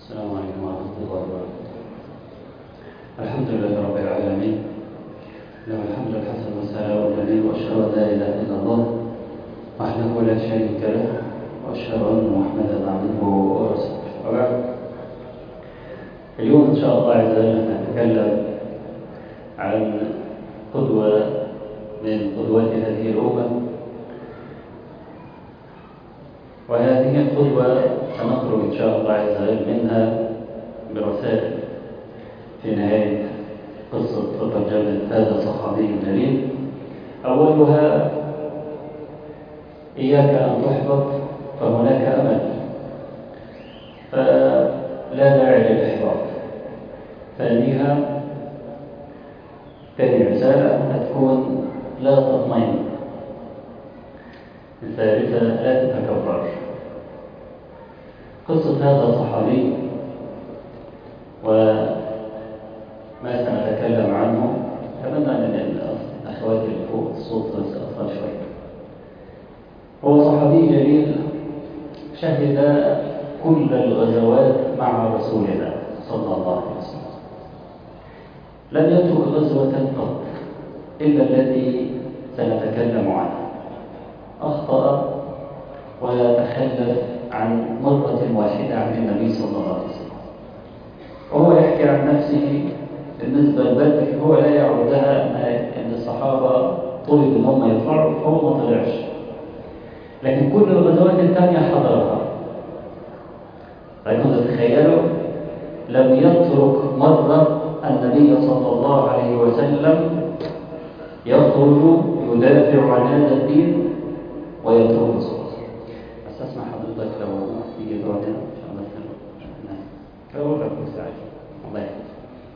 السلام عليكم ورحمة الله وبركاته الحمد لله رب العالمين له الحمد الحسن والثناء الجميل وأشهد أن لا إله إلا الله وحده لا شريك له وأشهد أن محمدا عبده ورسوله وبعد اليوم إن شاء الله عز وجل نتكلم عن قدوة من قدوات هذه الأمة وهذه القدوة سنخرج إن شاء الله عز وجل منها برسائل في نهاية قصة ترجمة هذا الصحابي الجليل أولها إياك أن تحبط فهناك أمل فلا داعي للإحباط ثانيها ثاني رسالة هتكون لا تطمئن الثالثة لا تتكبر قصة هذا الصحابي وما سنتكلم عنه أتمنى أن الأخوات اللي فوق الصوت بس أطفال شوية هو صحابي جليل شهد كل الغزوات مع رسول الله صلى الله عليه وسلم لم يترك غزوة قط إلا التي سنتكلم عنها أخطأ وتخلف عن مرة واحدة عن النبي صلى الله عليه وسلم وهو يحكي عن نفسه بالنسبة لبدر هو لا يعودها أن الصحابة طلب أن هم يطلعوا فهو ما طلعش لكن كل الغزوات الثانية حضرها فإنهم تتخيلوا لم يترك مرة النبي صلى الله عليه وسلم يخرج يدافع عن هذا الدين ويترك الصلاة بس اسمع حضرتك لو تيجي تقعد هنا عشان بس اقول لك مستعجل الله يحفظك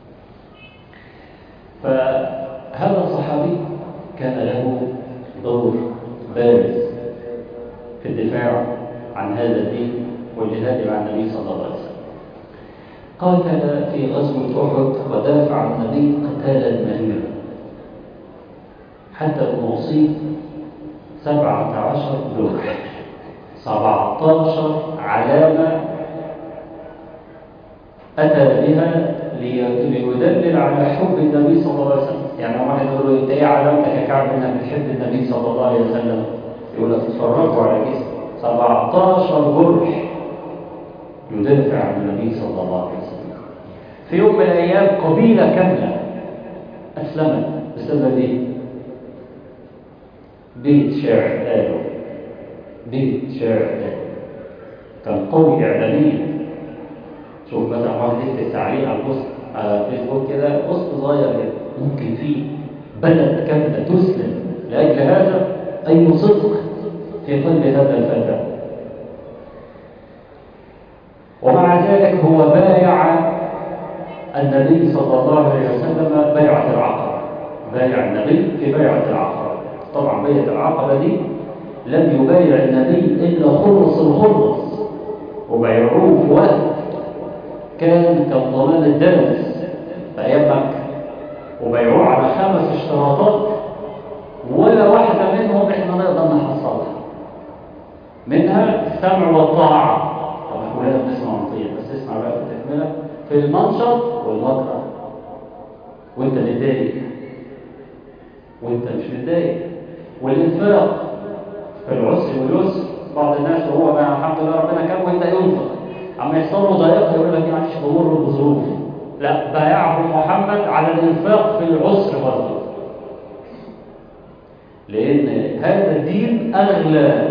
فهذا الصحابي كان له دور بارز في الدفاع عن هذا الدين والجهاد مع النبي صلى الله عليه وسلم قاتل في غزوة أحد ودافع عن النبي قتالا مهيرا حتى أنه أصيب سبعة عشر جرح سبعة عشر علامة أتى بها ليدلل على حب النبي صلى الله عليه وسلم يعني واحد يقول له انت ايه علامتك يا كعب انك بتحب النبي صلى الله عليه وسلم يقول لك اتفرجوا على جسم 17 جرح يدافع عن النبي صلى الله عليه وسلم في يوم من الايام قبيله كامله اسلمت بسبب ايه؟ بيت شعر قالوا بيت شعر قالوا كان قوي اعلاميا شوف مثلا واحد يكتب تعليق على البوست على فيسبوك كده بوست صغير كده ممكن فيه بلد كامله تسلم لاجل هذا اي صدق في قلب هذا الفتى ومع ذلك هو بايع النبي صلى الله عليه وسلم بيعة العقبة بايع النبي في بيعة العقبة طبعا بيعة العقبة دي لم يبايع النبي إلا خلص الخلص وبيعوه في وقت كان كالضمان الدرس في أيام مكة وبيعوه على خمس اشتراطات ولا واحدة منهم احنا نقدر نحصلها منها السمع والطاعة طبعا كلنا بنسمع ونطيع بس اسمع بقى في التكملة في المنشط والمكره وانت متضايق وانت مش متضايق والانفاق في العسر واليسر بعض الناس وهو بقى الحمد لله ربنا كان وانت ينفق اما يحصل له ضيقه يقول لك معلش بمر بظروف لا بايعه محمد على الانفاق في العسر برضه لان هذا الدين اغلى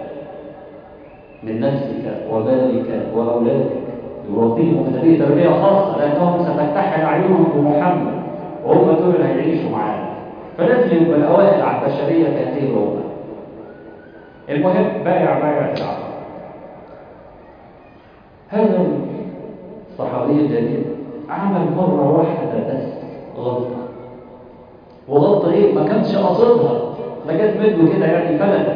من نفسك ومالك واولادك يربيهم النبي تربيه خاصه لانهم ستفتح اعينهم بمحمد وهم دول اللي هيعيشوا معانا فلازم يبقى الاوائل على البشريه في هذه الامه المهم بايع بايع العقل هذا الصحابي الجليل عمل مرة واحدة بس غلطة وغلطة ايه ما كانش قصدها ده جت منه كده يعني فلتت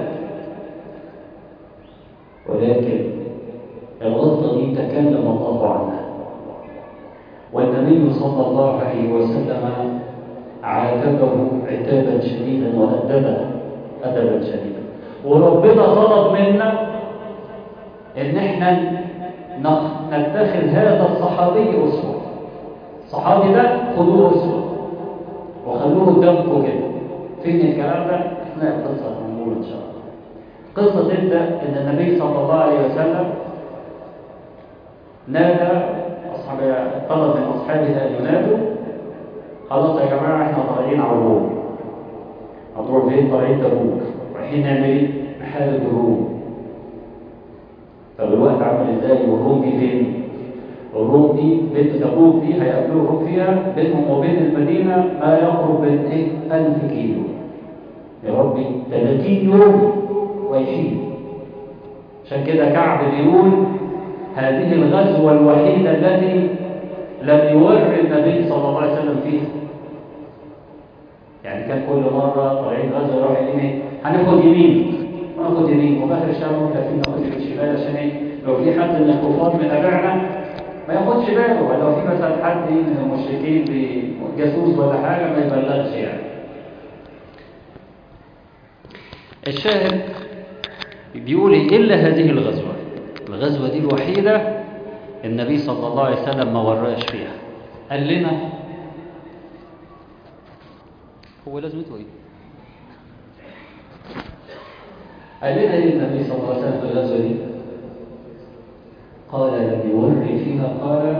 ولكن الغلطة دي تكلم الله عنها والنبي صلى الله عليه وسلم عاتبه عتابا شديدا وأدبه أدبا شديدا وربنا طلب منا ان احنا نتخذ هذا الصحابي أسوة الصحابي ده خذوه أسوة وخلوه قدامكم كده فين الكلام ده؟ اثناء القصة هنقول إن شاء الله قصة تبدأ إن النبي صلى الله عليه وسلم نادى أصحاب طلب من أصحابه أن ينادوا خلاص يا جماعة احنا طالعين على الروم هتروح فين طالعين تبوك رايحين نعمل ايه؟ نحارب الروم طب الوقت عامل ازاي والروم دي فين؟ الروم دي بنت تبوك دي هيقابلوا الروم فيها بينهم وبين المدينة ما يقرب من ايه؟ 1000 كيلو يا ربي 30 يوم رايحين عشان كده كعب بيقول هذه الغزوة الوحيدة التي لم يور النبي صلى الله عليه وسلم فيها يعني كان كل مرة طالعين غزوة يروح يمين هناخد يمين وناخد يمين وفي آخر الشهر ممكن ناخد الشمال عشان ايه لو في حد من الكفار متابعنا ما ياخدش باله ولا لو في مثلا حد من المشركين بجاسوس ولا حاجة ما يبلغش يعني الشاهد بيقول إلا هذه الغزوة الغزوة دي الوحيدة النبي صلى الله عليه وسلم ما وراش فيها قال لنا هو لازمته ايه قال لنا ايه النبي صلى الله عليه وسلم في الغزوة دي قال لم يوري فيها قال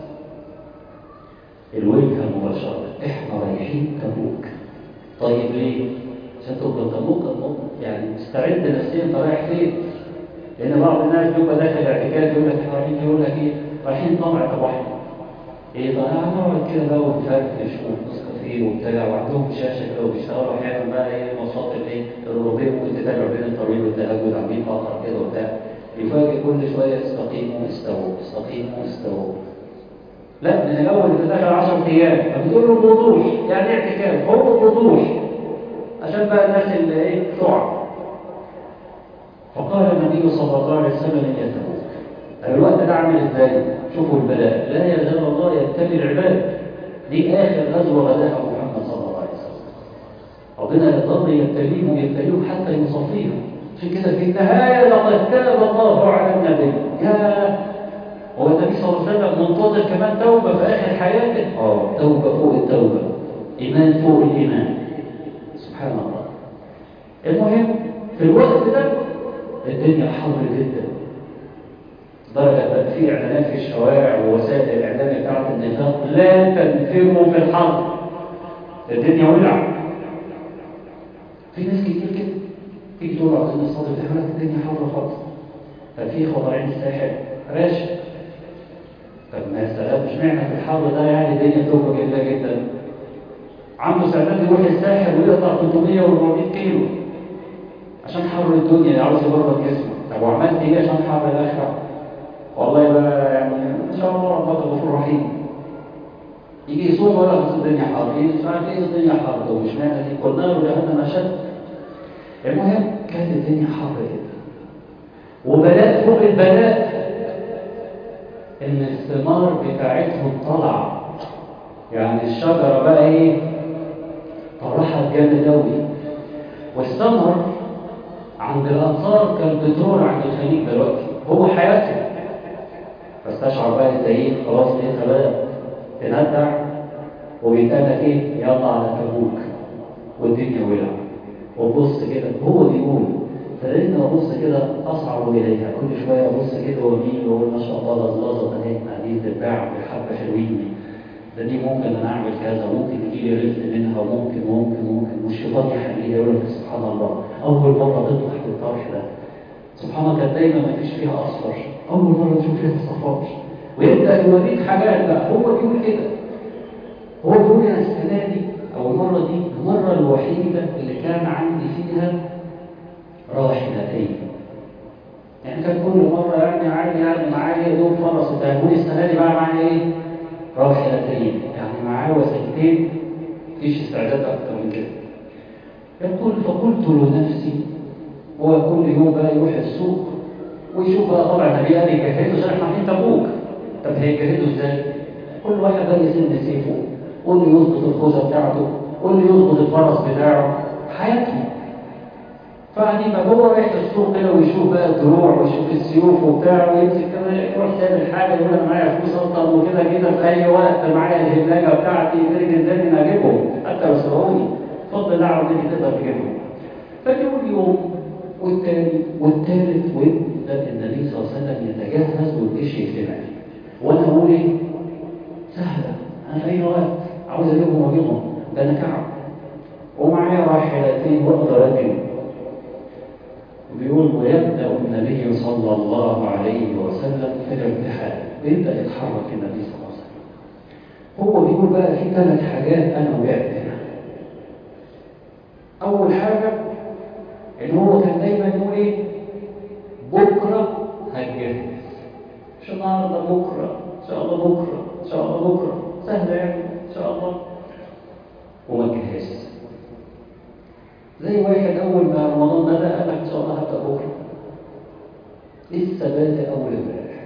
الوجهة مباشرة احنا رايحين تبوك طيب ليه؟ عشان تبقى تبوك يعني استعد نفسيا انت رايح فين؟ لان بعض الناس بيبقى داخل اعتكاف يقول لك احنا رايحين يقول لك ايه؟ رايحين طمع طب واحد ايه طب هنقعد كده بقى ونفرفش ونفطس كافيه وبتاع وعندهم شاشه كده وبيشتغلوا احيانا بقى ايه ماتشات الايه؟ الاوروبيه ممكن تتابع بين الطويل والتهجد عاملين فقره كده وبتاع يفاجئ كل شويه استقيموا استووا استقيموا استووا لا من الاول انت داخل 10 ايام فبتقول له بوضوح يعني اعتكاف هو بوضوح عشان بقى الناس اللي ايه شعب فقال النبي صلى الله عليه وسلم يا تبوك الوقت ده عامل ازاي شوفوا البلاء لا يزال الله يبتلي العباد دي اخر غزوه غزاها محمد صلى الله عليه وسلم ربنا يظل يبتليهم يبتليهم حتى يصفيهم عشان كده في النهايه لقد تاب الله على النبي يا هو النبي صلى الله عليه وسلم منتظر كمان توبه في اخر حياته اه توبه فوق التوبه ايمان فوق الايمان سبحان الله المهم في الوقت ده الدنيا حر جدا درجة بقى في إعلانات في الشوارع ووسائل الإعلام بتاعت النفاق لا تنفروا في الحرب الدنيا ولع في ناس كتير كده تيجي تقول عاوزين نصطاد بتعمل الدنيا حر خالص ففي خضعين الساحل راشد طب ما يا سلام مش معنى في الحر ده يعني الدنيا تبقى جميلة جدا عنده استعداد يروح الساحل ويقطع 300 و400 كيلو عشان حر الدنيا عاوز يبرد جسمه طب وعملت ايه عشان حر الاخره والله بقى يعني ان شاء الله ربنا غفور رحيم يجي يصوم ولا خلاص الدنيا حر ايه مش عارف ايه الدنيا حر ومش معنى دي قلنا له جهنم اشد المهم كانت الدنيا حر جدا وبلاء فوق البلاء ان الثمار بتاعتهم طلع يعني الشجره بقى ايه طرحت جامد قوي والثمر عند الأنصار كان بترول عند الخليج دلوقتي هو حياتهم فاستشعر بقى الزعيم خلاص انت بقى تندع وبيتقال لك ايه يلا على تبوك والدنيا ولع وبص كده هو بيقول فلقيت ابص كده اصعب اليها كل شويه ابص كده واميل واقول ما شاء الله لزلزه اهي قاعدين تتباع بحبه حلوين ده دي ممكن انا اعمل كذا ممكن يجي لي رزق منها وممكن ممكن ممكن والشيطان يحليها يقول لك سبحان الله اول مره تطلع في الطرح ده سبحان الله كانت دايما ما فيش فيها اصفر اول مره تشوف فيها صفار ويبدا يوريك حاجات بقى هو بيقول كده هو بيقول انا السنه دي او المره دي المره الوحيده اللي كان عندي فيها راحلتين يعني كان كل مره يعني عادي يعني معايا دوب فرس وتهجوني السنه دي بقى معايا ايه راحلتين يعني معاه وسيلتين مفيش استعداد اكتر من كده يقول فقلت لنفسي هو كل يوم بقى يروح السوق ويشوف بقى طبعا النبي قال يجهزوا عشان احنا رايحين تبوك طب هيجهزوا ازاي؟ كل واحد بقى يسن سيفه واللي يظبط الخوذه بتاعته واللي يظبط الفرس بتاعه حياتهم فقاعدين بقى هو رايح السوق كده ويشوف بقى الدروع ويشوف السيوف وبتاع ويمسك كده يروح سائل الحاجه يقول انا معايا فلوس اصلا وكده كده في اي وقت معايا الهلاجه بتاعتي ترجع تاني انا اجيبهم حتى لو سرقوني اتفضل الله عاوزين تقدر تجيبهم فاليوم يوم والتاني والتالت ويبدا النبي صلى الله عليه وسلم يتجهز والجيش يجتمع وانا اقول ايه؟ سهله انا اي وقت عاوز اجيبهم واجيبهم ده انا كعب ومعايا راحلتين واقدر اجيب بيقول ويبدا النبي صلى الله عليه وسلم في الارتحال بيبدا يتحرك النبي صلى الله عليه وسلم هو بيقول بقى في ثلاث حاجات انا وقعت هنا اول حاجه ان هو كان دايما يقول ايه بكره هتجهز مش النهارده بكره ان شاء الله بكره ان شاء الله بكره سهله يعني ان شاء الله وما تجهزش زي واحد اول ما رمضان بدا قال لك ان شاء الله هبدا بكره لسه بادئ اول امبارح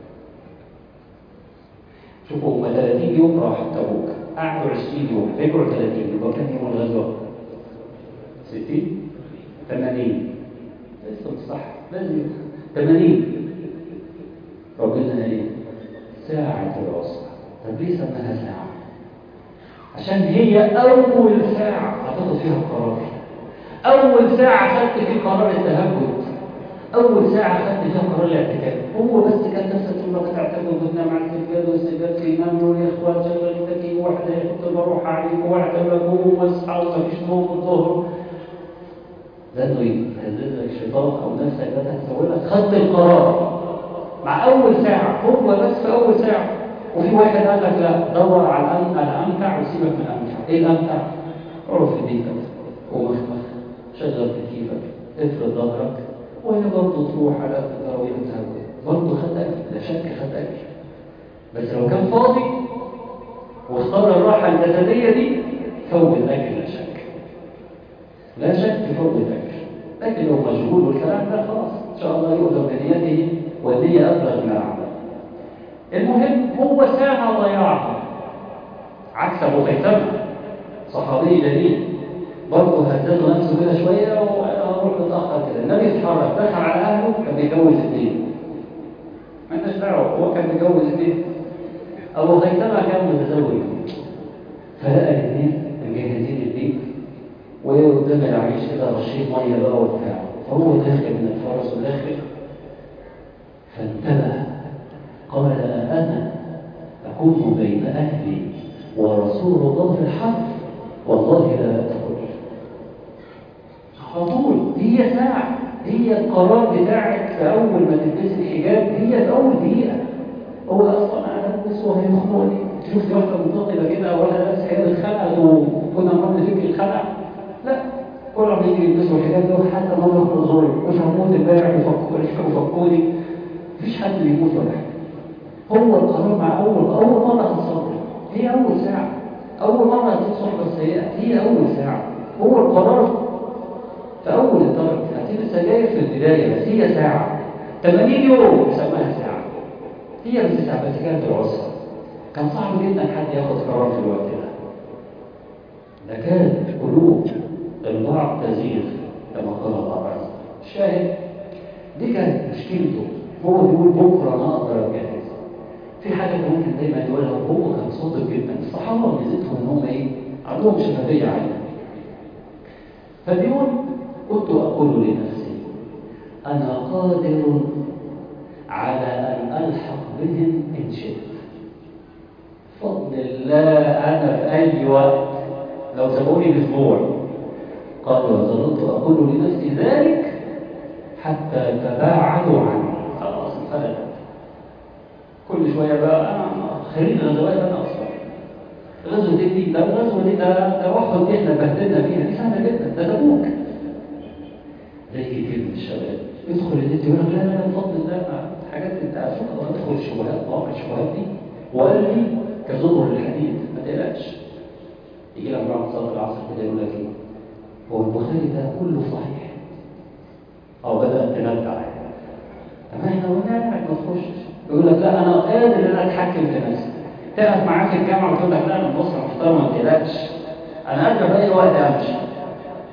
شوفوا هم 30 يوم راحوا تبوك قعدوا 20 يوم رجعوا 30 يبقى كام يوم الغزوه 60 80 لسه مش صح لازم 80 ربنا ايه ساعة العسرة طب ليه سماها ساعة عشان هي أول ساعة هتاخد فيها القرار أول ساعة خدت فيه قرار التهجد أول ساعة خدت فيها قرار الاعتكاف هو بس كان نفسك تقول لك تعتكف وتنام على السجاد والسجاد في ينام يقول يا إخوان شغل التكييف واحدة يحط بروح عليك وواحدة يقوم واصحى ومفيش نوم الظهر لأنه يهززك شيطان أو نفسك لا تسوي لك خدت القرار مع أول ساعة هو بس في أول ساعة وفي واحد قال لك لا دور على الأمتع وسيبك من الأمتع إيه الأمتع؟ اقعد في بيتك ومخمخ شغل تكييفك افرد ظهرك وهنا برضه تروح على التراويح التهجد برضه خد أكل لا شك خد أكل بس لو كان فاضي واختار الراحة الجسدية دي فوت أكل لا شك لا شك فوت أكل لكن لو مشغول والكلام ده خلاص إن شاء الله يؤذى بنيته والنية أبلغ من العمل المهم هو ساعة ضيعها عكس أبو خيثمة صحابي جليل برضه هزته نفسه كده شوية وهروح متأخر كده النبي اتحرك دخل على أهله كان بيجوز اثنين ما انتش دعوة هو كان بيجوز اثنين أبو خيثمة كان متزوج فلقى الاثنين مجهزين البيت وقدام العريش كده رشيد مية بقى وبتاع فهو داخل من الفرس وداخل فانتبه قال أنا أكون بين أهلي ورسول الله في الحرب والله لا أدخل على طول هي ساعة هي القرار بتاعك في أول ما تلبس الحجاب هي في أول دقيقة هو أصلا أنا ألبس وهي مخنوقة شفت واحدة منتقبة كده ولا لابس حجاب اتخنقت وكنا نقول فكر الخلع لا كل ما يجي يلبسوا الحجاب ده حتى مرة في الظهر مش هموت امبارح وفكوني مفيش حد بيموت ولا حاجة هو القرار مع أول أول مرة هتصبر هي أول ساعة أول مرة هتصبر بس هي هي أول ساعة هو القرار في أول الدرجة هتجيب السجاير في البداية بس هي ساعة 80 يوم يسموها ساعة هي بس ساعة بس كانت العسرة كان صعب جدا حد ياخد قرار في الوقت ده ده كانت قلوب البعض تزيغ كما قال الله عز وجل الشاهد دي كانت مشكلته هو بيقول بكره انا اقدر اتجهز في حاجه ممكن دايما يقولها وهو كان صادق جدا الصحابه ميزتهم ان هم ايه عندهم شفافيه عاليه فبيقول كنت اقول لنفسي انا قادر على ان الحق بهم ان شئت بفضل الله انا في اي وقت لو سابوني باسبوع قال وظللت اقول لنفسي ذلك حتى تباعدوا عني خلاص انفلت كل شويه بقى انا خريج غزوات انا اصلا غزوه دي ده الغزوه دي ده ده واحد دي احنا بهدلنا فيها دي سهله جدا ده تبوك زي كتير من الشباب يدخل النت يقول لك لا لا لا بفضل الله حاجات انت عارفها ادخل الشبهات مواقع الشبهات دي وقال لي كزبر الحديد ما تقلقش يجي لك بعد صلاه العصر كده يقول لك ايه هو البخاري ده كله صحيح او بدات تندع طب احنا قلنا لك ما تخشش يقول لك لا انا قادر ان انا اتحكم في نفسي تقف معاه في الجامعه وتقول لك لا انا بص محترم ما تقلقش انا قادر في اي وقت امشي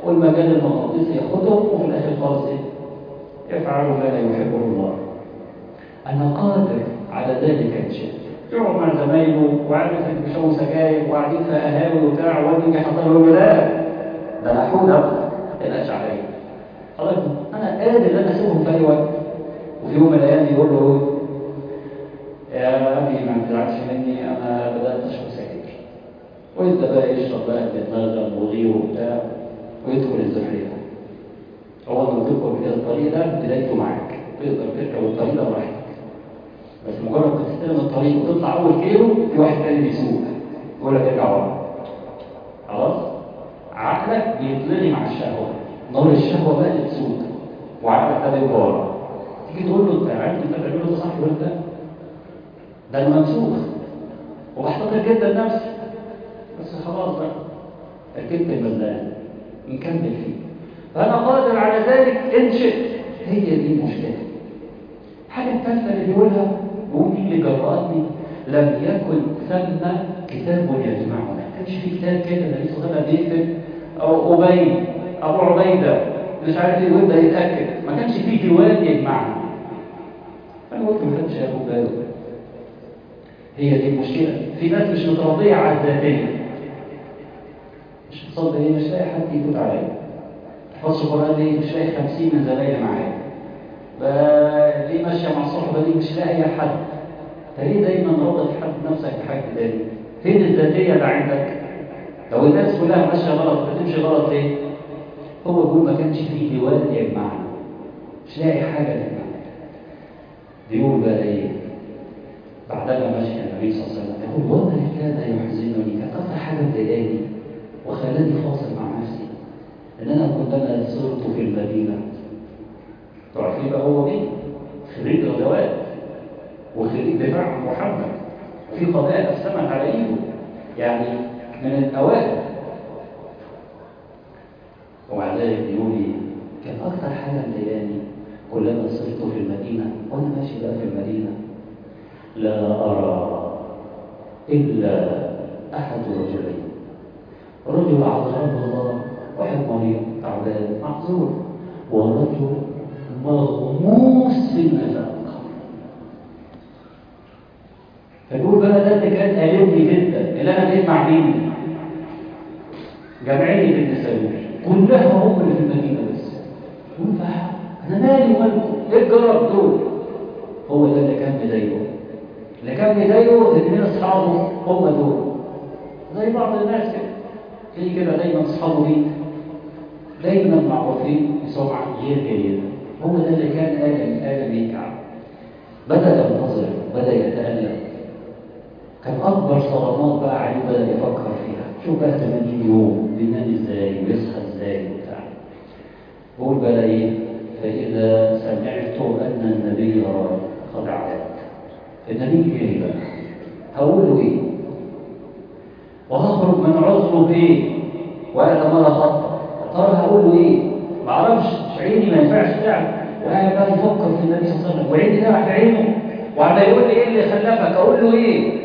والمجال المغناطيسي ياخدهم وفي الاخر خالص ايه؟ يفعلوا ما لا يحبه الله انا قادر على ذلك ان شئت يقعد مع زمايله وقاعدين بيشربوا سجاير وقاعدين في قهاوي وبتاع وقاعدين يحضروا يقول له لا ده انا هحول ابدا ما تقلقش عليا خلاص انا قادر ان انا اسيبهم في اي وقت وفي يوم من الايام يقول له يا ابي ما تزعلش مني انا بدات اشرب سجاير ويبدا بقى يشرب بقى بيتنغم وغيره وبتاع ويدخل الزحلية هو لما تدخل كده الطريق ده بدايته معاك تقدر تركب الطريق ده براحتك بس مجرد ما تستلم الطريق وتطلع اول كيلو في واحد تاني بيسوق يقول لك ارجع ورا خلاص عقلك بيتلغي مع الشهوه نار الشهوه بقى اللي تسوق وعقلك ده بيبقى ورا تيجي تقول له انت عارف انت بتعمله ده صح ولا ده ده انا ممسوخ وبحتقر جدا نفسي بس خلاص بقى ركبت المزان نكمل فيه فانا قادر على ذلك ان شئت هي دي المشكله الحاجه الثالثه اللي بيقولها بيقول مين اللي جرأني لم يكن ثم كتاب يجمعنا ما كانش في كتاب كده النبي صلى الله عليه وسلم بيكتب او ابي ابو عبيده مش عارف ايه ويبدا يتاكد ما كانش في ديوان يجمعنا انا قلت ما حدش هياخد باله هي دي المشكله في ناس مش متربيه على الذاتيه مش مصدق ايه مش لاقي حد يفوت عليا حفظ القران ليه مش لاقي 50 من زمايلي معايا ليه ماشيه مع الصحبه دي مش لاقي حد فليه دايما رابط حد نفسك بحاجه تاني فين الذاتيه اللي عندك لو الناس كلها ماشيه غلط بتمشي غلط ليه هو بيقول ما كانش فيه ديوان يجمعنا مش لاقي حاجه تجمعنا بيقول بقى ايه بعدما مشي النبي صلى الله عليه وسلم يقول وما كان يحزنني كانت اكتر حاجه مضايقاني وخلاني فاصل مع نفسي ان انا كلما صرت في المدينه تعرفين بقى هو مين خريج غزوات وخريج دفاع عن محمد وفي قبائل اسلمت على ايده يعني من الاوائل ومع ذلك بيقول لي كان اكتر حاجه مضايقاني كلما صرت في المدينه وانا ماشي بقى في المدينه لا ارى الا احد رجلين رجل عذره الله واحد مريض تعبان معذور ورجل مغموس في النفاق فيقول بقى ده اللي كان قالبني جدا اللي انا بقيت مع مين؟ جمعيه النساوي كلها هم اللي في المدينه بس يقول بقى انا مالي ومالكم ايه الجرب دول؟ هو ده اللي كان مضايقه اللي كان مضايقه اثنين اصحابه هم دول زي بعض الناس كده تلاقي كده دايما اصحابه مين؟ دايما معروفين بسمعه غير جيده هو ده اللي كان آدم آدم يتعب بدأ ينتظر بدأ يتألم كان أكبر صدمات بقى عليه بدأ يفكر فيها شوف بقى 80 يوم بينام ازاي ويصحى ازاي وبتاع بقول بقى ايه فإذا سمعت أن النبي قد عاد النبي جاي بقى هقول له ايه وهخرج من عذره بايه وأنا مرة خطأ ترى هقول له ايه ما اعرفش عيني ما ينفعش تعب وقاعد بقى يفكر في النبي صلى الله عليه وسلم وعيني ده في عينه وعمال يقول لي ايه اللي خلفك اقول له ايه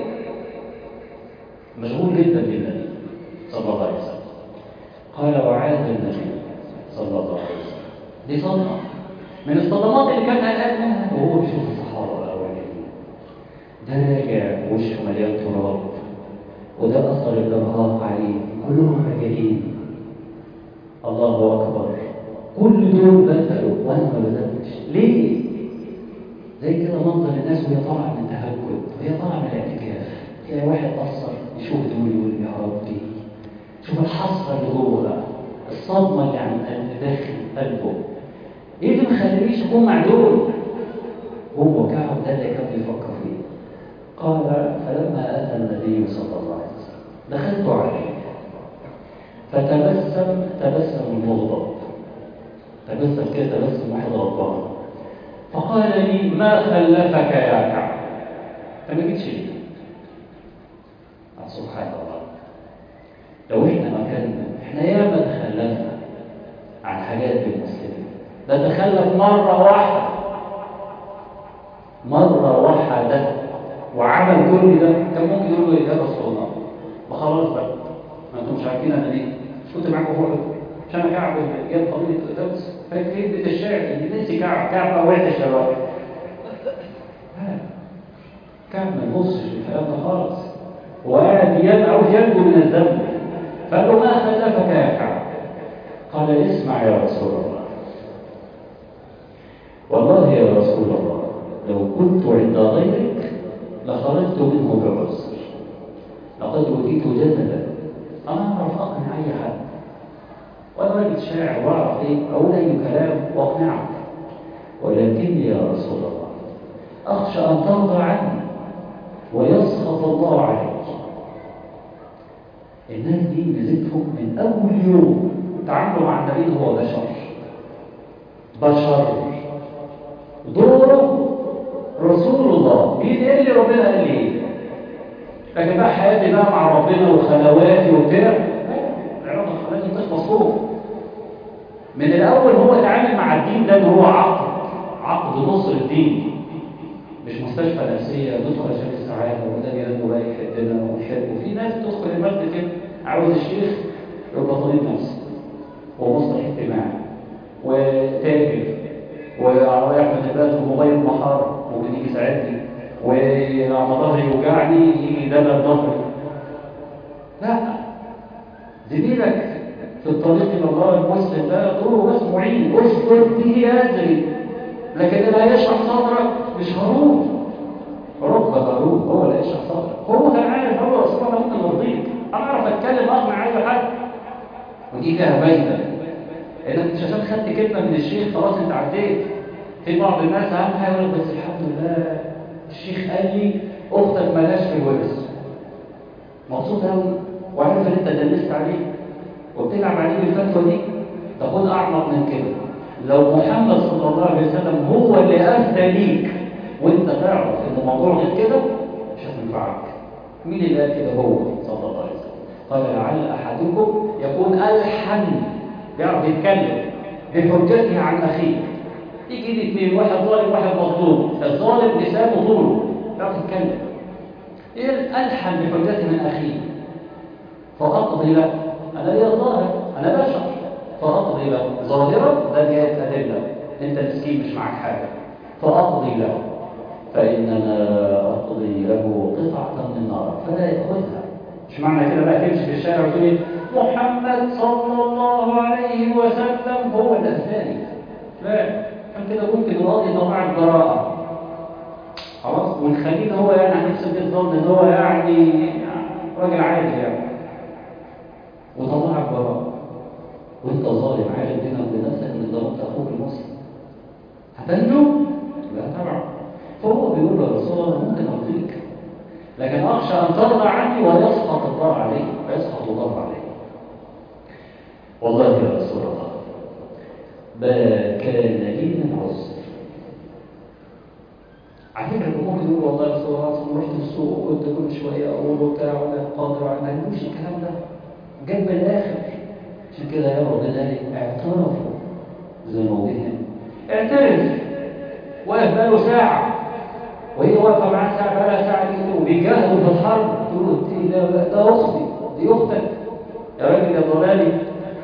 مشغول جدا بالنبي صلى الله عليه وسلم قال وعاد النبي صلى الله عليه وسلم دي صدمه من الصدمات اللي كان قلقان منها وهو بيشوف الصحابه الاولين ده راجع وشه مليان تراب وده اثر الارهاق عليه كلهم راجعين الله اكبر كل دول بدأوا وانا ما بدأتش ليه؟ زي كده منظر الناس وهي طالعه من تهجد وهي طالعه من الاعتكاف تلاقي واحد قصر يشوف دول يقول يا ربي شوف الحسره اللي جوه بقى الصدمه اللي عن داخل قلبه ايه اللي مخلينيش اكون مع دول؟ هو كعب ده اللي كان بيفكر فيه قال فلما اتى النبي صلى الله عليه وسلم دخلت عليه فتبسم تبسم المغضب تبسم كده تبسم واحد غضبان فقال لي ما خلفك يا كعب فما جيتش ليه سبحان الله لو احنا مكاننا احنا ياما تخلفنا عن حاجات بالمسلمين ده تخلف مرة واحدة مرة واحدة وعمل كل ده كان ممكن يقول له يا رسول الله ما خلاص بقى ما انتم مش عارفين انا ليه مش كنت معاكم فوق عشان كعب جاب قضيه قدس فاكرين بيت الشعر اللي نسي كعب كعب موعد الشباب كعب ما يبصش في الكلام ده خالص وقاعد عاوز ينجو من الذنب فقال له ما خلفك يا كعب قال اسمع يا رسول الله والله يا رسول الله لو كنت عند غيرك لخرجت منه بعسر لقد أوتيت جدلا أنا أعرف أقنع أي حد وأنا راجل شاعر وأعرف إيه أقول أي كلام وأقنعك ولكني يا رسول الله أخشى أن ترضى عني ويسخط الله عليك الناس دي ميزتهم من أول يوم تعاملوا مع النبي هو بشر بشر دوره رسول الله مين ايه اللي ربنا قال لي ايه لكن بقى حياتي بقى مع ربنا وخلواتي وبتاع العلاقه الخلواتي تخلص فوق من الاول هو اتعامل مع الدين ده ان هو عقد عقد نصر الدين مش مستشفى نفسيه ندخل عشان السعاده وده بينام بقى يحبنا ونحب وفي ناس تدخل المسجد كده عاوز الشيخ يبقى طبيب نفسي ومصلح اجتماعي وتاجر ورايح من وموبايل محار ممكن يجي يساعدني ولما ظهري يوجعني يجي دلل ظهري لا زميلك في الطريق الى الله المسلم ده دوره بس معين اشكر به اجري لكن اللي هيشرح صدرك مش هارون رب هارون هو اللي هيشرح صدرك هو كان عارف هو رسول الله ممكن يرضيك انا اعرف اتكلم اقنع اي حد ودي فيها باينه انك مش عشان خدت كلمه من الشيخ خلاص انت عديت في بعض الناس اهم حاجه يقول بس الحمد لله الشيخ قال لي اختك مالهاش في الورث مبسوط قوي وعارف ان انت دلست عليه وبتلعب عليه بالفتوى دي تكون اعمق من كده لو محمد صلى الله عليه وسلم هو اللي افتى ليك وانت تعرف ان الموضوع غير كده مش هتنفعك مين اللي قال كده هو صلى الله عليه وسلم قال لعل احدكم يكون الحن بيعرف يتكلم بحجته عن اخيه يجي لي اثنين واحد ظالم واحد مظلوم الظالم لسانه طوله بيعرف يتكلم ايه الحن بحجته من اخيه فاقضي له انا ليا ظاهر انا بشر فاقضي له ظاهرا ده جهه ادله انت مسكين مش معك حاجه فاقضي له فانما اقضي له قطعه من النار فلا ياخذها مش معنى كده بقى تمشي في الشارع وتقول محمد صلى الله عليه وسلم هو الأثاني لا عشان كده ممكن القاضي يطلع البراءة خلاص ونخليه هو يعني هنحسب الظن ان هو يعني راجل عادي يعني وطلع البراءة وانت ظالم عارف بينك وبين نفسك ان ضربت اخوك المسلم هتنجو؟ لا طبعا فهو بيقول له يا رسول الله ممكن ارضيك لكن اخشى ان ترضى عني ويسقط الله عليك ويسقط الله عليك والله يا رسول الله ما كان لي من عذر على فكره ممكن يقول والله يا رسول الله اصل رحت السوق وكنت كل شويه اقول وبتاع وانا قادر ما قالوش الكلام ده جاب من الاخر عشان كده يا رب ذلك اعترفوا ذنوبهم اعترف واقف بقاله ساعه وهي واقفه معاه ساعه بقالها ساعه دي وبيجاهدوا في الحرب تقول له ده ده اختي دي اختك يا راجل يا ضلالي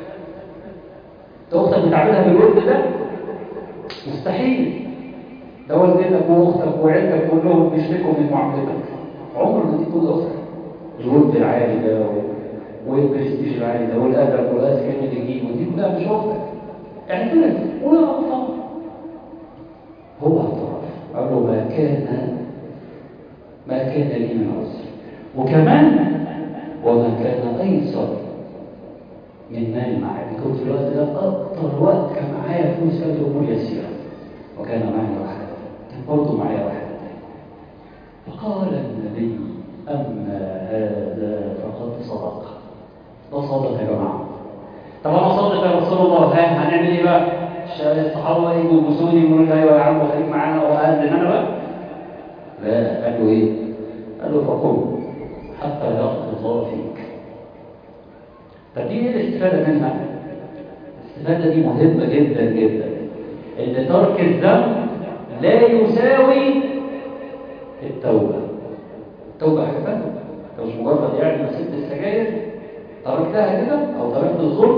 اختك بتعملها بالود ده مستحيل ده والدتك واختك وعيلتك كلهم بيشتكوا من معاملتك عمر ما تكون اختك الود العالي ده والبرستيج العالي ده والادب والاذكار اللي تجيبه دي كلها مش اختك اعترف ولا غلطان هو اعترف قال له ما كان ما كان لي من عذر وكمان وما كان ايسر من مال معي كنت في الوقت ده اكتر وقت كان معايا فلوس كانت الامور يسيره وكان معي واحد كان برضه معايا واحد فقال النبي اما هذا فقد صدق ده صادق يا جماعه طب انا صادق يا رسول الله ها هنعمل ايه بقى؟ الصحابه يجوا يبوسوني ويقولوا لي ايوه يا عم خليك معانا واذن انا بقى لا قال له ايه؟ قال له فقل حتى يقضي الله فيك طب دي ايه الاستفاده منها؟ الاستفاده دي مهمه جدا جدا ان ترك الذنب لا يساوي التوبه التوبه حاجه ثانيه انت مش مجرد يعني ما سبت السجاير تركتها كده او تركت الظلم ده اسمه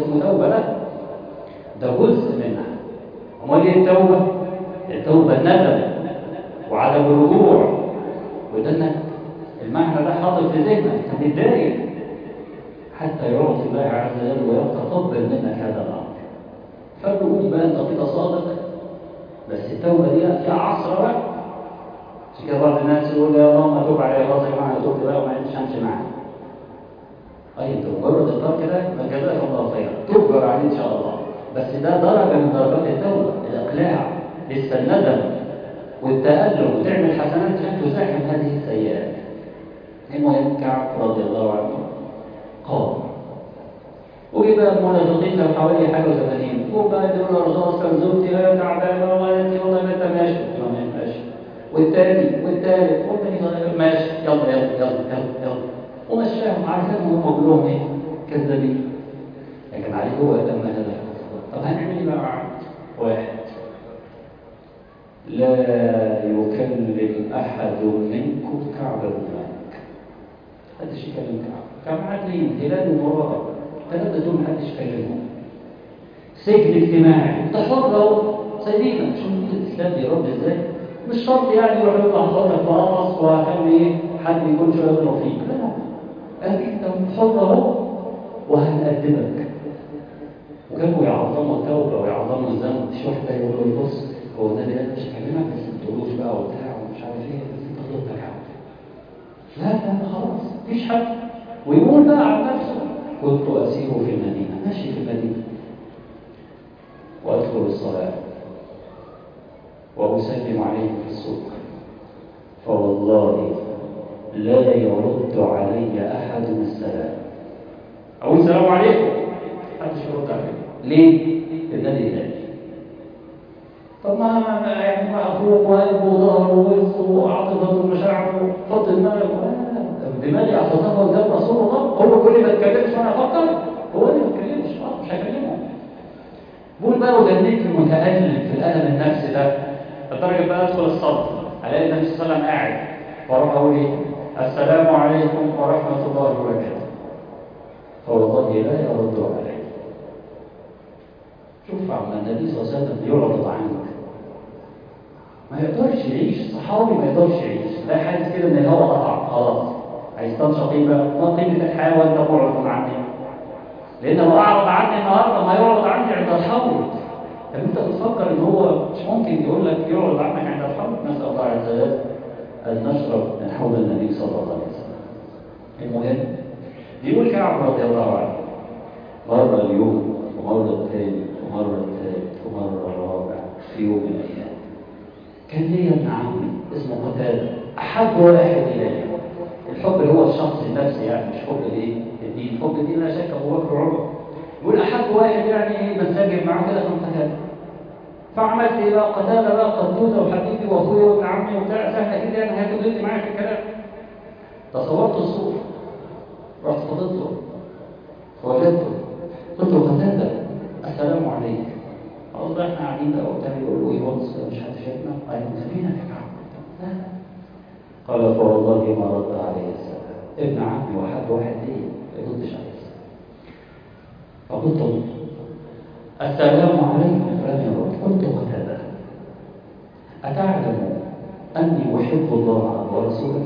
اسمه توبة لا ده جزء منها امال ايه التوبة؟ التوبة الندم وعدم الرجوع وده انك المعنى ده حاطط في ذهنك انت متضايق حتى يعطي الله عز وجل ويتقبل منك هذا الامر فبنقول بقى انت كده صادق بس التوبه دي فيها عصر بقى عشان كده بعض الناس يقول يا اللهم توب عليا خلاص يا جماعه انا تبت بقى وما عدتش همشي معاك اي انت مجرد الطار كده فجزاك الله خيرا تكبر عليه ان شاء الله بس ده درجه من درجات التوبه الاقلاع لسه الندم والتألم وتعمل حسنات عشان تزاحم هذه السيئات المهم كعب رضي الله عنه قال ويبقى المنافقين كانوا حوالي حاجه و80 وبقى يقول له الرسول كان زوجتي هي تعبانه وقالت والله ما انت ماشي قلت له ماشي والتاني والتالت والتاني ماشي يلا يلا يلا يلا يلا ومشاهم عارفين هم كلهم ايه كذابين لكن عليه هو تم هذا الحكم طب هنعمل ايه بقى واحد لا يكلم احد منكم كعب بن مالك محدش يكلم كعب كعب عادلين هلال ومراره ثلاثة دول محدش يكلمهم سجن اجتماعي تحروا سيدنا شوف الاسلام بيرد ازاي مش شرط يعني يروح يطلع خاطر خلاص وهخلي ايه حد يكون شويه لطيف لا قال انت حر اهو وهنقدمك وكانوا يعظموا التوبه ويعظموا الذنب مش واحد ده يقول له بص هو ده اللي مش هكلمك بس ما تقولوش بقى وبتاع ومش عارف ايه بس انت غلطت يا عم لا لا خلاص مفيش حد ويقول بقى عن نفسه كنت أسير في المدينة ماشي في المدينة وأدخل الصلاة وأسلم عليه في السوق فوالله لا يرد علي أحد السلام أو السلام عليكم محدش يرد عليه ليه؟ النبي هلال طب ما ما يعني ما أخوك وقلبه وظهره ووسطه وعاطفته ومشاعره حط دماغك دماغي أحطها قدام رسول الله هو كل ما اتكلمش وانا افكر هو اللي ما اتكلمش اه مش هكلمه بقول بقى وجنيت المتألم في الألم النفسي ده لدرجة بقى أدخل الصف ألاقي النبي صلى الله عليه وسلم قاعد وأروح أقول إيه السلام عليكم ورحمة الله وبركاته فوالله لا يرد علي شوف عم النبي صلى الله عليه وسلم يعرض عنك ما يقدرش يعيش صحابي ما يقدرش يعيش ده حاسس كده ان الهواء قطع خلاص عايز تنشط ايه بقى؟ ما قيمه الحياه وانت معرض عني لان لو اعرض عني النهارده ما يعرض عني عند الحوض طب انت بتفكر ان هو مش ممكن يقول لك يعرض عنك عند الحوض نسال الله عز وجل ان نشرب من حوض النبي صلى الله عليه وسلم المهم بيقول كعب رضي الله عنه مره اليوم ومره الثاني ومره الثالث ومره الرابع في يوم من الايام كان ليا ابن عمي اسمه قتاده احب واحد الي الحب اللي هو الشخص النفسي يعني مش حب الايه الدين حب الدين لا شك ابو بكر وعمر يقول احب واحد يعني ايه بنسجم معاه كده كان قتاده فعملت ايه بقى قتاده بقى قدوده وحبيبي واخويا وابن عمي وبتاع سهله كده يعني هياخد انت معايا في الكلام تصورت الصوره رحت فضلته فوجدته قلت له قتاده السلام عليك والله احنا قاعدين بقى وبتاع يقول له ايه بص مش حد شايفنا قال سفينه يا كعب لا قال فوالله ما رد عليه السلام ابن عمي وحد واحد ليه ما يردش عليه السلام فقلت له السلام عليكم فلم يرد قلت قتاده أتعلم أني أحب الله ورسوله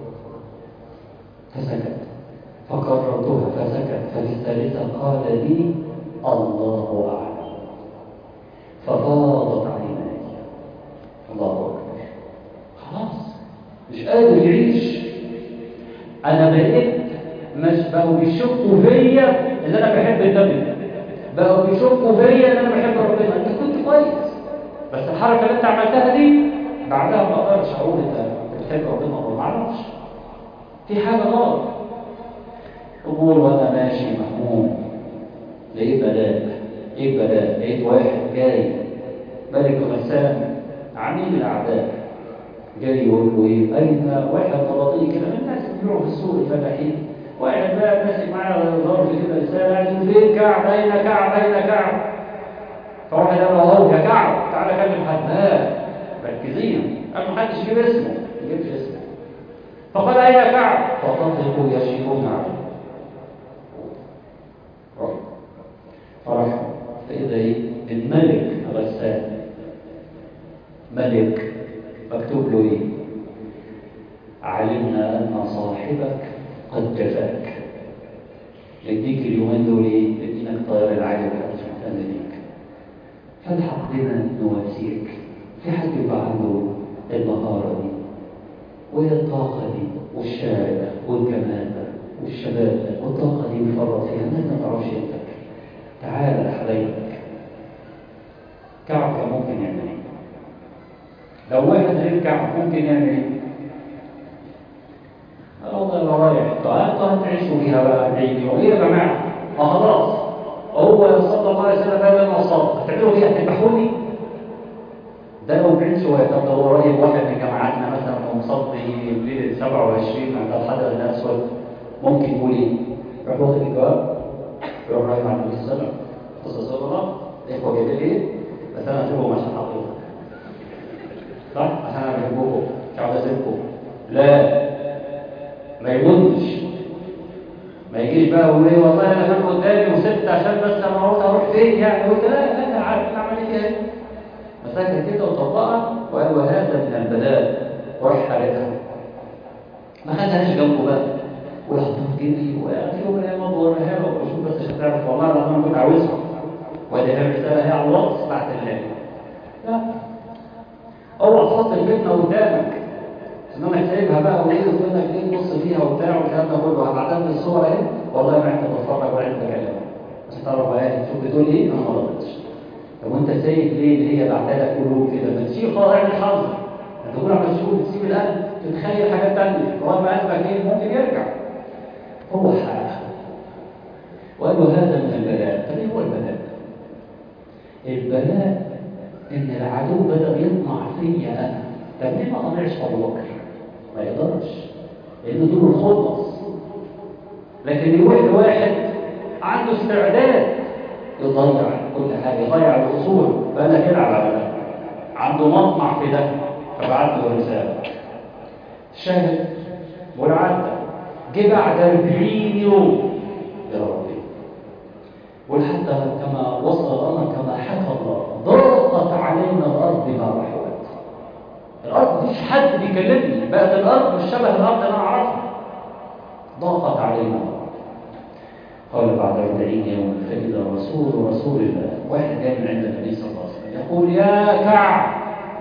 فسكت فكررتها فسكت ففي الثالثة قال لي الله أعلم ففاضت عيناي الله أكبر خلاص مش قادر يعيش أنا بقيت مش بقوا بيشكوا فيا إن أنا بحب النبي بقوا بيشكوا فيا إن أنا بحب ربنا أنت كنت كويس بس الحركة اللي أنت عملتها دي بعدها ما أقدرش أقول أنت بتحب ربنا ولا ما أعرفش في حاجة غلط أقول وأنا ماشي مهموم لقيت بلاء ايه بلاء لقيت واحد جاي ملك غسان عميل الاعداء جاي يقول له ايه اين واحد طبطي كده من الناس اللي بيروحوا في السوق الفلاحين واحد بقى ماسك معاه ظرف كده رساله عايز فين كعب اين كعب اين كعب فواحد قال له اهو يا كعب تعالى كلم حد لا مركزين قال ما حدش يجيب اسمه ما يجيبش اسمه فقال اين كعب فطفقوا يشيرون عليه علمنا أن صاحبك قد جفاك يديك اليومين دول ايه؟ يدينك طيار العالي محدش مهتم بيك فالحق بنا نواسيك في حد يبقى عنده المهارة دي والطاقة دي والشارع ده والجمال ده والشباب ده والطاقة دي ويفرط فيها الناس ما تعرفش يدك تعالى حبايبك كعب كان ممكن يعمل ايه؟ لو واحد غير كعب ممكن يعمل ايه؟ والله لو رايح انتوا هتعيشوا فيها بقى بعيد وايه يا جماعه؟ ما خلاص هو صلى الله عليه وسلم قال لنا الصلاه هتعملوا ايه؟ هتذبحوني؟ ده لو بعيد شويه طب لو قريب واحد من جماعاتنا مثلا ومصلي ليله 27 عند الحجر الاسود ممكن يقول ايه؟ يروح واخد الجواب يروح رايح على النبي صلى الله عليه وسلم قصه صلى الله الاخوه جايبين ايه؟ بس انا هجيبهم عشان حضرتك صح؟ عشان انا بحبكم مش عاوز اسيبكم لا ما يمدش ما يجيش بقى ويقول ايه والله انا كان قدامي وسبت عشان بس انا اروح اروح فين يعني قلت لا لا انا عارف انا عملت ايه مسكها كده وطبقها وقال وهذا من البلاء وراح حارقها ما خدهاش جنبه بقى ويحطها في جيبي وفي يوم من الايام بوريها له واشوف بس عشان تعرف والله العظيم انا كنت عاوزها وادي هي الرساله هي على الواتس بعد الليل لا اوعى تحط الفتنه قدامك انما سايبها بقى وليه تقول لك ليه تبص فيها وبتاع والكلام ده كله هبعتها من الصور اهي والله ما انت بتتفرج ولا انت بتكلم بس تعرف ايه شوف بتقول ايه انا ما ردتش طب وانت سايب ليه اللي هي بعتها لك قلوب كده ما تشيل خالص اعمل حظر انت تقول عم تشوف تسيب القلب تتخيل حاجات ثانيه لغايه ما قلبك ايه ممكن يرجع هو حقها وقال له هذا من البلاء طب ايه هو البلاء؟ البلاء ان العدو بدا يطمع فيا انا طب ليه ما طمعش ابو بكر؟ ما يقدرش لان دول الخلص لكن يروح لواحد عنده استعداد يضيع كل حاجه يضيع الاصول فانا يلعب على ده عنده مطمع في ده فبعت له رساله شاهد والعدة جه بعد 40 يوم يا ربي ولحتى كما وصل الامر كما حكى الله ضاقت علينا الارض بما رحبت الارض مفيش حد بيكلمني بقت الارض مش شبه الارض اللي انا اعرفها ضاقت علينا قال بعد 40 يوم فاذا رسول رسول الله واحد جاي من عند النبي صلى الله عليه وسلم يقول يا كعب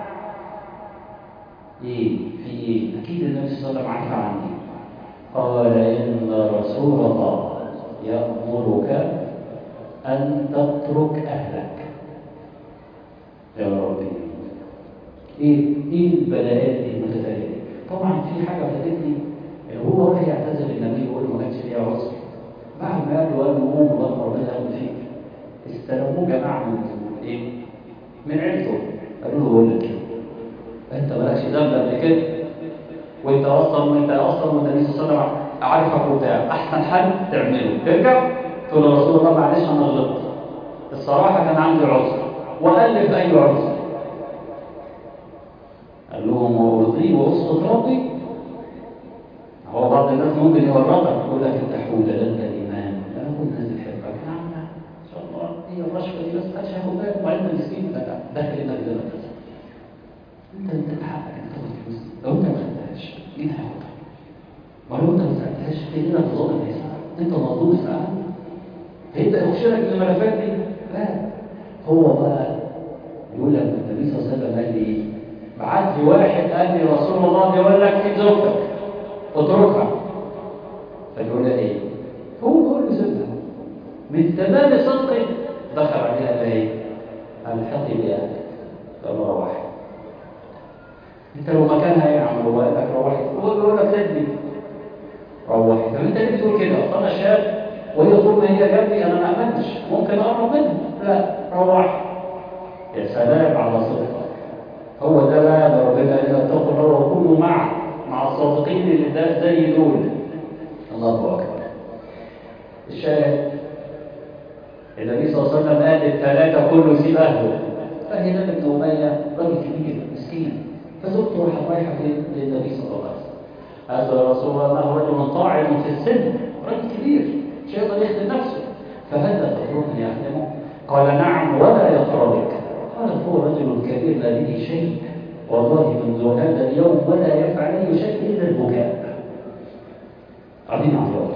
ايه في ايه اكيد النبي صلى الله عليه وسلم عارف عني قال ان رسول الله يامرك ان تترك اهلك يا ربي ايه ايه البلاءات دي المتتاليه دي طبعا في حاجه فاتتني هو راح يعتذر للنبي يقول له ما كانش فيها عذر بعد ما قال له قال له قوم الله ربنا ياخد فيك استلموه جماعه من ايه من عيلته قالوا له بقول لك انت مالكش ذنب قبل كده وانت اصلا وانت اصلا والنبي صلى الله عليه وسلم عارفك وبتاع احسن حل تعمله ترجع تقول له رسول الله معلش انا غلطت الصراحه كان عندي عذر والف اي عذر قال لهم وارضي واسقط ربي هو بعض الناس ممكن يورطك يقول لك انت حوله ده انت الايمان لا هو الناس بتحبك نعم ان شاء الله هي الرشوه دي بس محدش هياخد باله وبعدين مسكين ده داخل النبي ده انت انت حقك انت تاخد فلوس لو انت ما خدتهاش مين هياخدها؟ ما لو انت ما سالتهاش في هنا ظالم هيسأل انت مظلوم اسأل فانت يخش لك الملفات دي لا هو بقى يقول لك النبي صلى الله عليه وسلم قال لي ايه؟ بعت لي واحد قال لي رسول الله بيقول لك سيب زوجتك اتركها فيقول لها ايه؟ هو بيقول له سيبها من تمام صدقه دخل عليها قال ايه؟ الحقي باهلك قال له روحي انت لو مكانها ايه يا عم هو قال لك روحي هو بيقول لك سيبني روحي طب انت ليه بتقول كده؟ اصل انا شاب وهي طول ما هي جنبي انا ما امنتش ممكن اقرب منها لا روحي يا سلام على صدقك هو ده بقى اللي ربنا قال اتقوا الله وكونوا معه مع الصادقين اللي ده زي دول الله اكبر الشاهد النبي صلى الله عليه وسلم قال للثلاثه كله يسيب اهله فهلال بن اميه راجل كبير مسكين فزوجته راحت رايحه فين للنبي صلى الله عليه وسلم قالت يا رسول الله انه رجل طاعن في السن راجل كبير مش يقدر يخدم نفسه فهل تتركني يخدمه؟ قال نعم ولا يقربك قال هو رجل كبير لا به شيء والله منذ هذا اليوم ولا يفعل اي شيء الا البكاء قاعدين عياط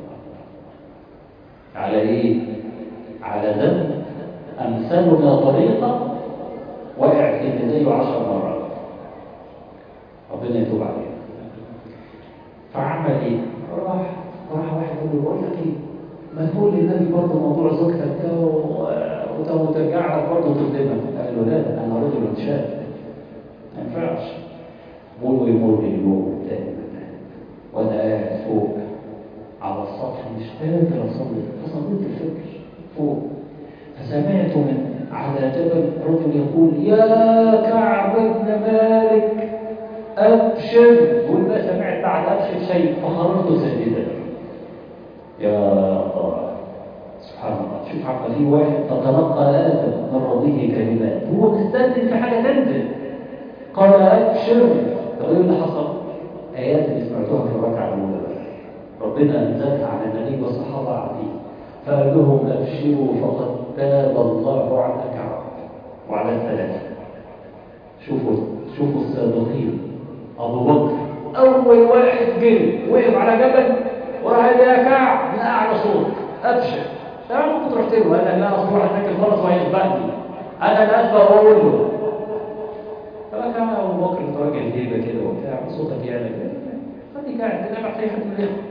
على ايه على ذنب امثالنا طريقه وقع في اللي زيه عشر مرات ربنا يتوب عليه فعمل ايه راح راح واحد يقول له بقول لك ايه ما تقول للنبي برضه موضوع زوجتك ده وترجع لك برضه تخدمك قال له لا انا رجل شاب ما ينفعش بقول يمر اليوم الثاني وانا قاعد فوق على السطح مش قادر اصلي فصليت الفجر فوق فسمعت من على جبل رجل يقول يا كعب بن مالك ابشر يقول ما سمعت بعد ابشر شيء فخرجت سجدا يا الله سبحان الله شوف عم في واحد تتلقى ادم من ربه كلمات هو مستنزل في حاجه تنزل قال ابشر طب ايه اللي حصل؟ ايات اللي سمعتوها في الركعه الاولى بس ربنا انزلها على النبي والصحابه عليه فقال لهم ابشروا فقد تاب الله على كعب وعلى الثلاثه شوفوا شوفوا السابقين ابو بكر اول واحد جه وقف على جبل وراح قال يا كعب من اعلى صوت ابشر انا ممكن رحت له انا لا اصبح هناك الفرس وهيسبقني انا اللي اسبق واقول له فكان ابو بكر راجل هيبه كده وبتاع صوتك يعلى كده خليك قاعد كده بعد اي حد من الاخوه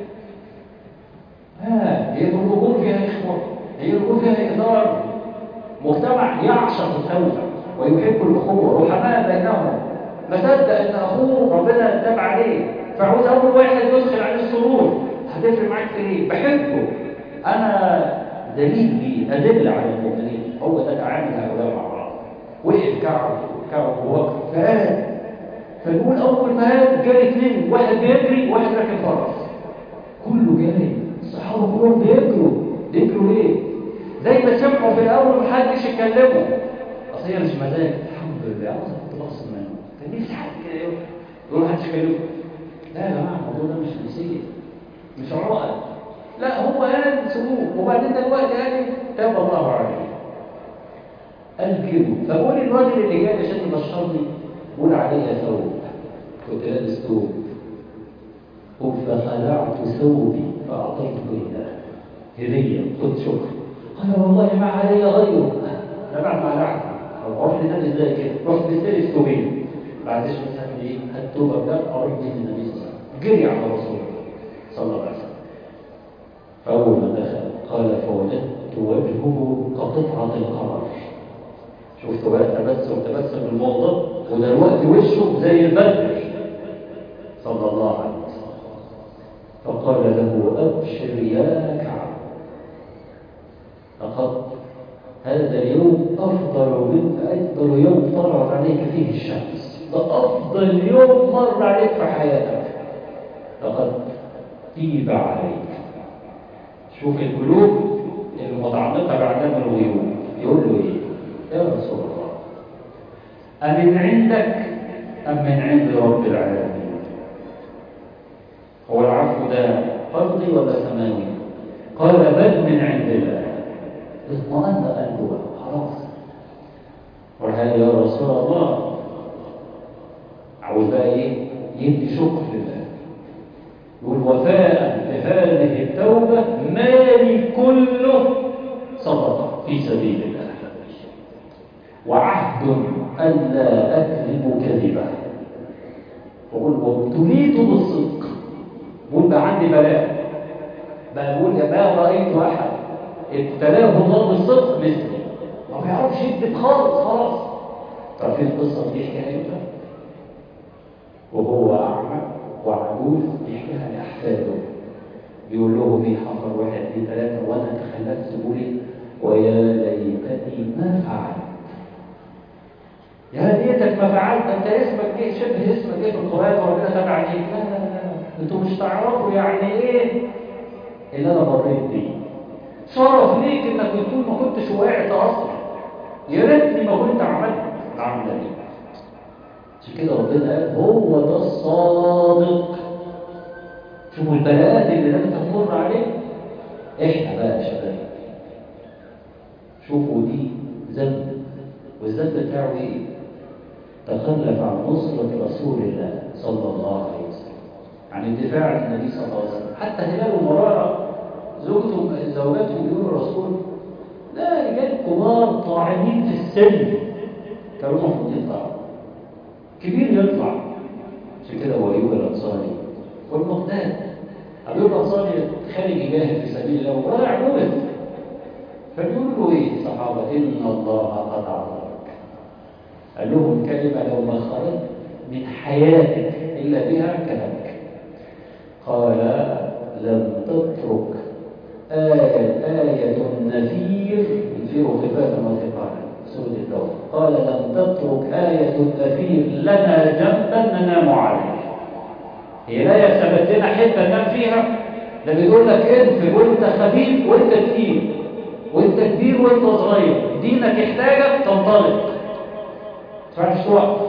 ها هي الرجول فيها اخوه هي الرجول فيها اهدار مجتمع يعشق التوبه ويحب الاخوه رحماء بينهم ما صدق ان اخوه ربنا تاب عليه فعاوز اول واحد يدخل عليه السرور هتفرق معاك في ايه؟ بحبه انا دليل لي ادل على المؤمنين هو ده تعامل هؤلاء مع بعض وقف كعب كعب ووقف فقال فنقول اول ما قال جالي اثنين واحد بيجري وواحد راكب فرس كله جري الصحابه كلهم بيجروا بيجروا ليه؟ زي ما سمعوا في الاول محدش يكلمه اصل هي مش مزاج الحمد لله عاوز كنت بقصد منه كان نفسي حد كده يقول محدش يكلمه لا يا جماعه الموضوع ده مش نسيه مش عقد لا هو قال سلوك وبعدين دلوقتي قال تاب الله عليه قال كده فقول الراجل اللي جاي عشان يبشرني قول عليا ثوب كنت لابس ثوب قل فخلعت ثوبي فاعطيته اياه هديه خد شكر قال والله ما علي غيره انا بعد ما قلعت او عرف لي ازاي كده رحت بستلف ثوبين بعد ايش مثلا ايه التوبه ده قريب من النبي صلى الله عليه وسلم جري على رسول الله صلى الله عليه وسلم فأول ما دخل قال فوجدت وجهه كقطعة القمر شفت بقى تبسم تبسم الموضة ودلوقتي وشه زي البدر صلى الله عليه وسلم فقال له أبشر يا كعب لقد هذا اليوم أفضل من أفضل يوم طلعت عليك فيه الشمس ده أفضل يوم مر عليك في حياتك لقد تيب عليك شوف القلوب المتعلقة بعدم الغيوب يقول له ايه يا رسول الله أمن عندك أم من عند رب العالمين هو العفو ده فرضي ولا سماوي قال بل من عند الله اطمأن قلبه خلاص وقال يا رسول الله عاوز بقى ايه يدي شكر لله يقول وفاء بهذه التوبة مالي كله صدقة في سبيل الله وعهد ألا أكذب كذبا وقل وابتليت بالصدق قول بقى عندي بلاء بقى بقول يا ما رأيت أحد ابتلاه الله بالصدق مثلي ما بيعرفش يكذب خالص خلاص تعرفين القصة دي حكايتها وهو أعمى وعجوز بيحكيها لأحفاده بيقول لهم ايه حصل واحد اثنين ثلاثة وأنا تخلفت بقولي ويا ليتني ما فعلت يا ليتك ما فعلت أنت اسمك ايه شبه اسمك ايه في القرآن وربنا تبع عليك لا لا لا أنتوا مش تعرفوا يعني ايه اللي أنا مريت بيه شرف ليك إنك تكون ما كنتش وقعت أصلا يا ريتني ما كنت عملت العمل ده عشان كده ربنا قال هو ده الصادق شوفوا البلاءات اللي لازم تمر عليه احنا بقى يا شباب شوفوا دي ذنب والذنب بتاعه ايه؟ تخلف عن نصرة رسول الله صلى الله عليه وسلم عن الدفاع عن النبي صلى الله عليه وسلم حتى هلال ومرارة زوجته زوجاته بيقولوا الرسول لا رجال كبار طاعنين في السن كانوا المفروض يطلعوا كبير يطلع عشان كده هو ايوب الانصاري والمقداد ايوب الانصاري خارج يجاهد في سبيل الله وضيع جهد فبيقولوا له ايه الصحابه ان الله قد عذرك قال لهم كلمه لو ما خرجت من حياتك الا بها كلامك قال لم تترك آية آية النفير نفير خفافا وثقالا سورة التوبة قال لم تترك آية النفير لنا جنبا ننام عليه هي لا يثبت لنا حتة ننام فيها ده بيقول لك انفر وانت خفيف وانت تقيل وانت كبير وانت صغير دينك يحتاجك تنطلق تفعلش توقف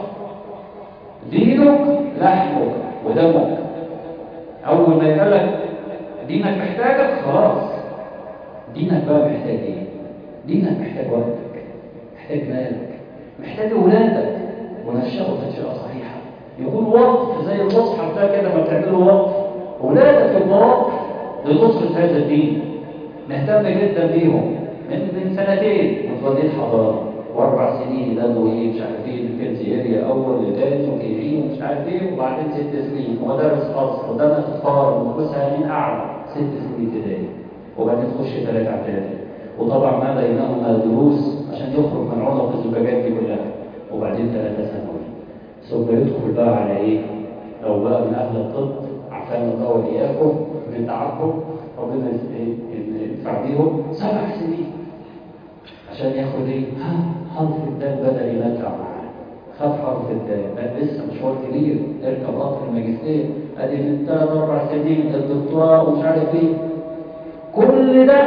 دينك لحمك ودمك اول ما يقول لك دينك محتاجك خلاص دينك بقى محتاج ايه دينك محتاج وقتك محتاج مالك محتاج اولادك ونشأوا تنشئة صحيحة يكون وقف زي المصحف ده كده ما تعملوا وقف اولادك يبقى وقف لنصرة هذا الدين نهتم جدا بيهم من من سنتين متولين حضارة واربع سنين ده ايه مش عارف ايه الكنسيريا اول لتاني وكيجي ومش عارف ايه وبعدين ست سنين ومدارس خاص وده اطفال ومدرسة اعلى ست سنين ابتدائي وبعدين تخش ثلاثة اعدادي وطبعا ما بينهما دروس عشان يخرج من عنق الزجاجات دي كلها وبعدين ثلاثة ثانوي ثم يدخل بقى على ايه؟ لو بقى من اهل الطب عفان الله واياكم من تعبهم ربنا يدفع بيهم سبع سنين عشان ياخد ايه؟ ها حرف الدال بدل يمتع معاه خد حرف الدال لا لسه مشوار كبير اركب قطر الماجستير ادي من ثلاث اربع سنين الدكتوراه ومش عارف ايه كل ده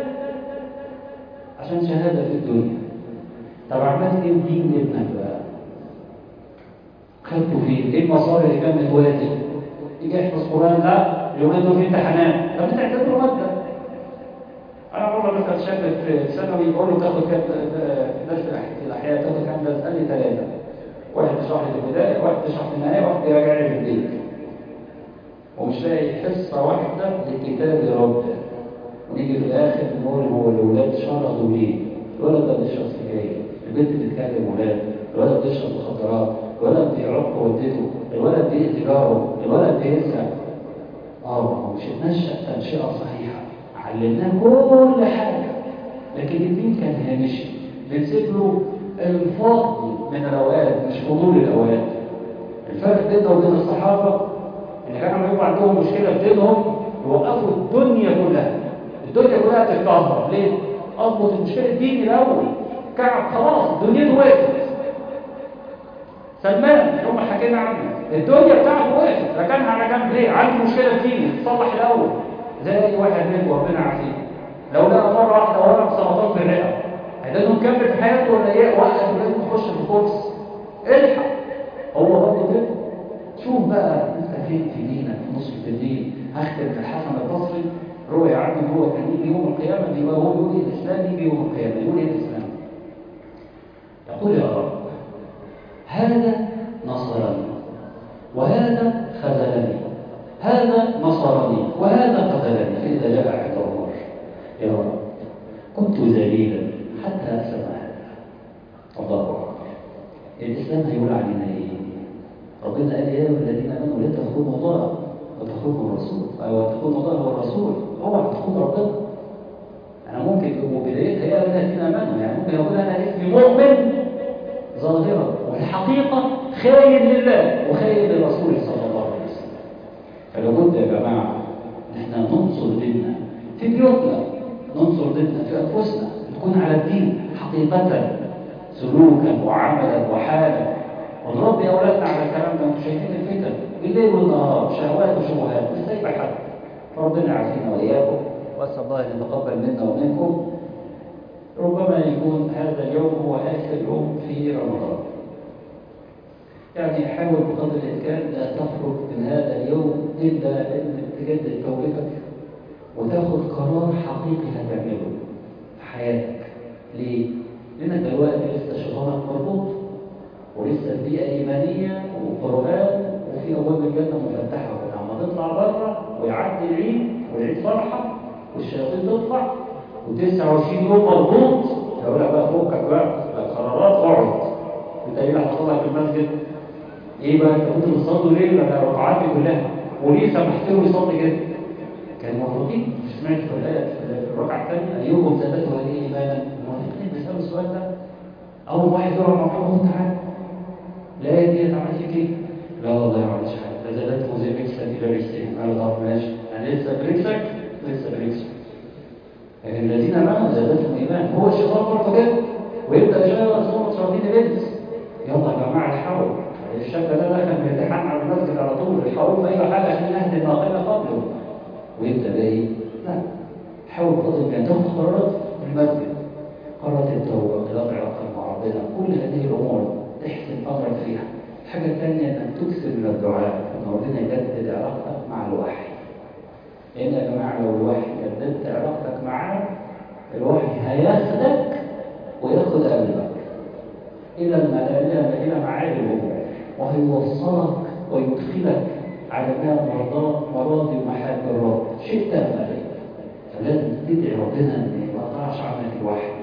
عشان شهاده في الدنيا طب عملت ايه بدين ابنك بقى؟ خدته فين؟ ايه المصاري اللي كان متوازن؟ يجي يحفظ قران لا اليومين دول في امتحانات طب بتعتبره ماده انا مره مثلا شاب في ثانوي بقول له تاخد كام ناس في الاحياء تاخد كام درس قال لي ثلاثه واحد تشرح لي في البدايه واحد تشرح في النهايه واحد يراجع لي في البيت ومش لاقي حصه واحده للكتاب يرد ونيجي في الاخر نقول هو الاولاد شردوا ليه؟ الولد ده بيشرب سجاير البنت بتتكلم ولاد الولد بيشرب مخدرات الولد بيعق والدته الولد بيأذي جاره الولد بيسرق اه هو مش اتنشأ تنشئه صحيحه علمناه كل حاجة لكن الدين كان هامشي بنسيب له الفضل من الأوقات مش فضول الأوقات الفرق بيننا وبين الصحابة إن كانوا يبقى عندهم مشكلة في دينهم يوقفوا الدنيا كلها الدنيا كلها تتكهرب ليه؟ أضبط المشكلة الديني الأول كعب خلاص دنيته وقفت سلمان اللي هم حكينا عنه الدنيا بتاعته وقفت ركنها على جنب ليه؟ عنده مشكلة ديني تصلح الأول زي اي واحد منكم ربنا عافيه لو لقى مره واحده ورم سرطان في الرئه هيقدر نكمل في حياته ولا ايه وقف ولازم تخش في الكورس الحق هو برضه كده شوف بقى انت فين في دينك في نص الدين هختم في الحسن البصري روي عنه ان هو كان يجي يوم القيامه بيبقى هو يقول ايه الاسلام يجي يوم القيامه يقول ايه الاسلام يقول يا رب هذا نصرني وهذا خذلني هذا نصرني وهذا قتلني فإذا جاء عند عمر يا رب كنت ذليلا حتى أسلم هذا الله أكبر الإسلام هيقول علينا إيه؟ ربنا قال يا أيها الذين آمنوا لا تخونوا الله وتخونوا الرسول أو تخونوا الله والرسول اوعى تخونوا ربنا أنا ممكن وبدايتها يا أيها الذين آمنوا يعني ممكن يقول أنا اسمي مؤمن ظاهرا والحقيقة خاين لله وخاين للرسول صلى الله عليه وسلم فلابد يا جماعة ان احنا ننصر ديننا في بيوتنا ننصر ديننا في انفسنا تكون على الدين حقيقة سلوكا وعملا وحالا ونربي اولادنا على الكلام ده انتم شايفين الفتن بالليل والنهار شهوات وشبهات مش سايبه حد فربنا يعافينا واياكم واسال الله ان يتقبل منا ومنكم ربما يكون هذا اليوم هو اخر يوم في رمضان يعني حاول بقدر الإمكان لا تخرج من هذا اليوم إلا أن تجدد توبتك وتاخد قرار حقيقي هتعمله في حياتك ليه؟ لأنك دلوقتي لسه شيطانك مربوط ولسه البيئة إيمانية وقرآن وفي أبواب الجنة مفتحة وفتح هتطلع بره ويعدي العيد والعيد فرحه والشياطين تطلع و29 يوم مربوط يقول لك بقى فكك بقى بقى قرارات اقعد انت ايه اللي حصل لك في المسجد؟ ايه بقى انت كنت بتصلي ليه؟ انا ركعاتي كلها وليه سمحت له يصلي كده؟ كانوا مفروضين مش سمعت في الايه في الركعه الثانيه ايوب زادته هذه ايمانا المنافقين بيسالوا السؤال ده اول واحد يقع مع محمد تعالى الايه دي عملت فيك ايه؟ لا والله ما عملتش حاجه ده زادته زي رجلك الى رجلين قال طب ماشي انا لسه برجلك لسه برجلك لكن الذين امنوا زادتهم ايمان هو الشيطان برضه كده ويبدا يشغل صوره شياطين الانس يلا يا جماعه الحول الشاب ده دخل بيتحن على المسجد على طول يحاول في اي حاجه عشان يهدي الناقله قبله ويبدا بقى ايه؟ لا حاول بقدر الامكان تاخد قرارات في المسجد قرارات التوبه قراءه علاقه مع ربنا كل هذه الامور تحسن امرك فيها الحاجه الثانيه انك تكثر من الدعاء ان ربنا يجدد علاقتك مع الوحي لان يا جماعه لو الوحي جددت علاقتك معاه الوحي هياخدك وياخد قلبك الى الى الى معالي الامور وهيوصلك ويدخلك على انها مرضات مراضي ومحاب الرب شئت ام ابيت فلازم تدعي ربنا ان ما يقطعش عنك الوحي